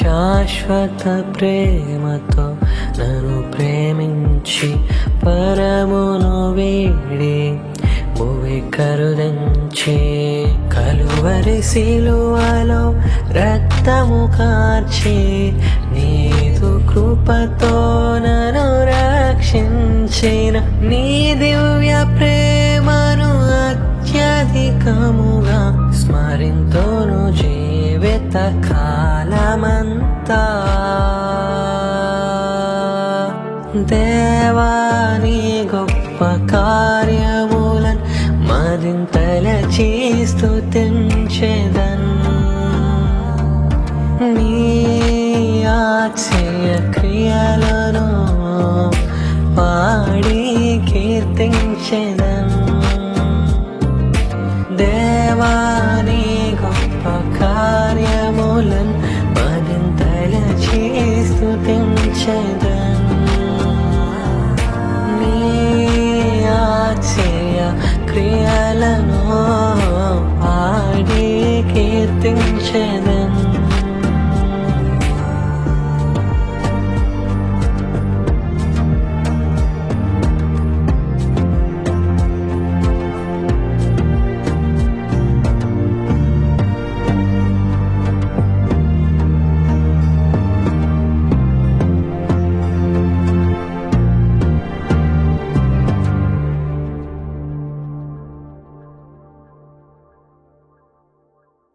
శాశ్వత ప్రేమతో నన్ను ప్రేమించి పరమును వీడి భువి కరుదంచి కలువరి సిలువలో రక్తము కార్చి నీదు కృపతో నన్ను రక్షించిన నీ దివ్య ప్రేమను అత్యధికముగా స్మరింతోను జీవిత కాలమంతా దేవాని గొప్ప కార్యములను మరింతల చేస్తూ తెంచెదన్ నీ ఆశ్చర్య క్రియలను పాడి కీర్తించెదన్ దేవాని గొప్ప కార్యములను మరింతల చేస్తూ తెంచెదన్ నీ ఆశ్చర్య క్రియలను పాడి కీర్తించెదన్